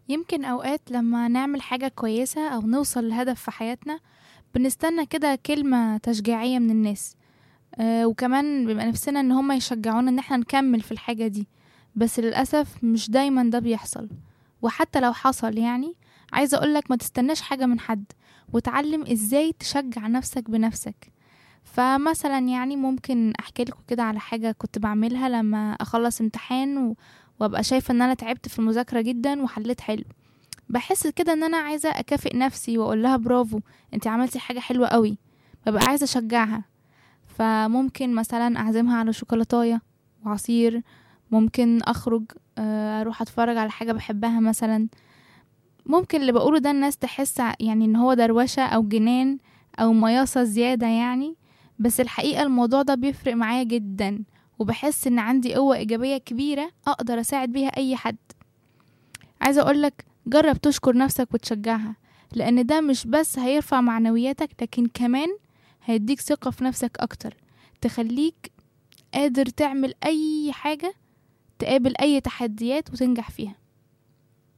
يمكن أوقات لما نعمل حاجة كويسة أو نوصل لهدف في حياتنا بنستنى كده كلمة تشجيعية من الناس آه وكمان بيبقى نفسنا ان هما يشجعونا ان احنا نكمل في الحاجة دي بس للأسف مش دايما ده بيحصل وحتى لو حصل يعني عايزة أقولك ما تستناش حاجة من حد وتعلم ازاي تشجع نفسك بنفسك فمثلا يعني ممكن احكي لكم كده على حاجة كنت بعملها لما اخلص امتحان و... وابقى شايفة ان انا تعبت في المذاكرة جدا وحليت حلو بحس كده ان انا عايزة اكافئ نفسي واقول لها برافو انت عملتي حاجة حلوة قوي ببقى عايزة اشجعها فممكن مثلا اعزمها على شوكولاتاية وعصير ممكن اخرج آه، اروح اتفرج على حاجة بحبها مثلا ممكن اللي بقوله ده الناس تحس ع- يعني ان هو دروشة او جنان او مياصة زيادة يعني بس الحقيقة الموضوع ده بيفرق معايا جدا وبحس ان عندي قوة ايجابية كبيرة اقدر اساعد بيها اي حد عايزة اقولك جرب تشكر نفسك وتشجعها لان ده مش بس هيرفع معنوياتك لكن كمان هيديك ثقة في نفسك اكتر تخليك قادر تعمل اي حاجة تقابل اي تحديات وتنجح فيها